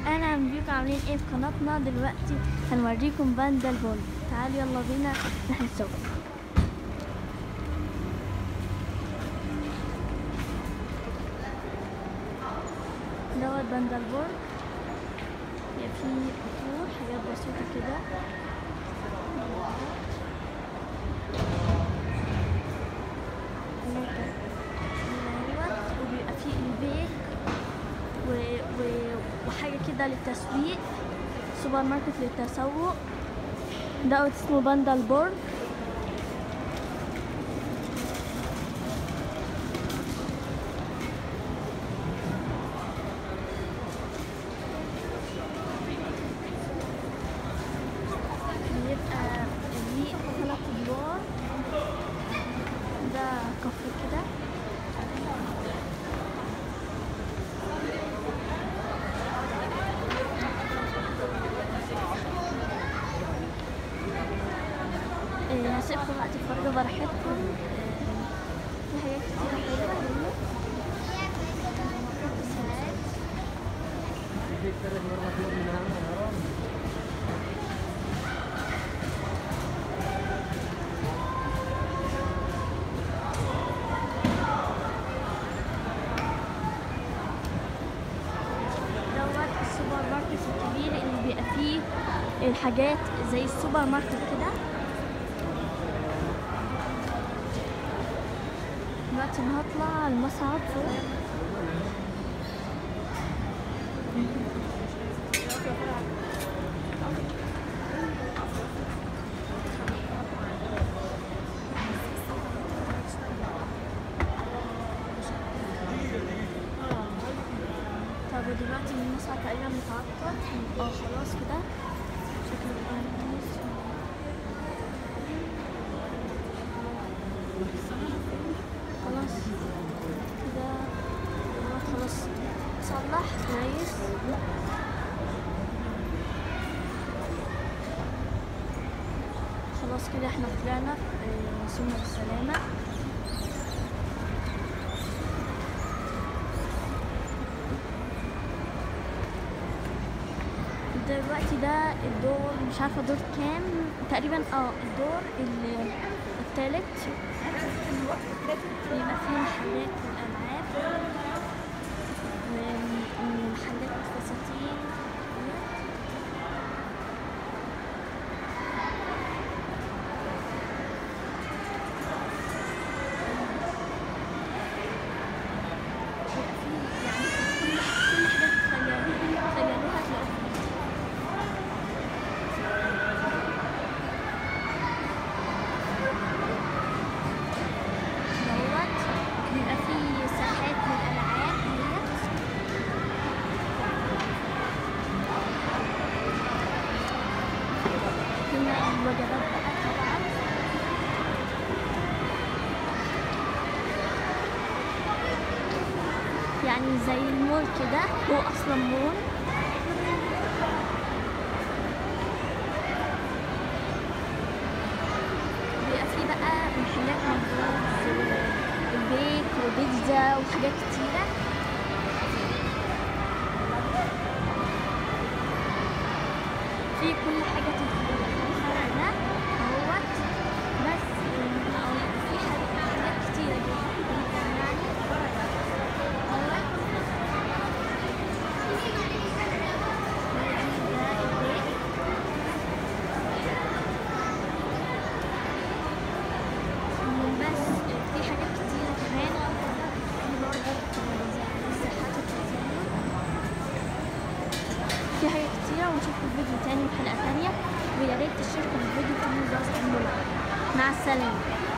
اهلا بيكم عاملين ايه في قناتنا دلوقتي هنوريكم باندا البون تعالوا يلا بينا نروح نشوف دوت باندا البون هي فيه قطور حاجات بسيطة كده دوت وبيبقى فيه البيك و... و... وحاجة كده للتسويق سوبر ماركت للتسوق دوت اسمه باندا البورج بيبقى ليه ثلاث ادوار ده كافيه كده إيه، هسيبكم بقى تتفرجوا براحتكم إيه، في حاجات كتير حلوة هنا ساعات دوت السوبر ماركت الكبير اللي بيبقى فيه الحاجات زي السوبر ماركت كده دلوقتي انا هطلع على المصعد فوق طب دلوقتي المصعد تقريبا متعطل اه خلاص كده شكله بقى كويس خلاص كده دوت خلاص صلح كويس خلاص كده احنا طلعنا آه، وصلنا بالسلامة دلوقتي ده الدور مش عارفة دور كام تقريبا اه الدور ال- التالت بيبقى فيه محلات للألعاب ومحلات فساتين بيبقى فيه يعني كل كل حاجة تتخيلوها تخيلوها هتلاقوها دوت بيبقى فيه ساحات للألعاب ديت هنا الوجبات بقى طبعا يعني زي المول كده هو أصلا مول بيبقى فيه بقى محلات مخبوز وبيك وبيتزا وحاجات كتيرة في كل حاجة تتخيلها هنا اهوت بس آه، في حاجات حاجات كتيرة جدا يعني اهوت ودي ده البيك بس في حاجات كتيرة كمان في برضه مساحات التزيين في حاجات كتيرة ونشوفكم في فيديو تاني وحلقة تانية ويا ريت تشتركوا في الفيديو وتعملوا جرس مع السلامة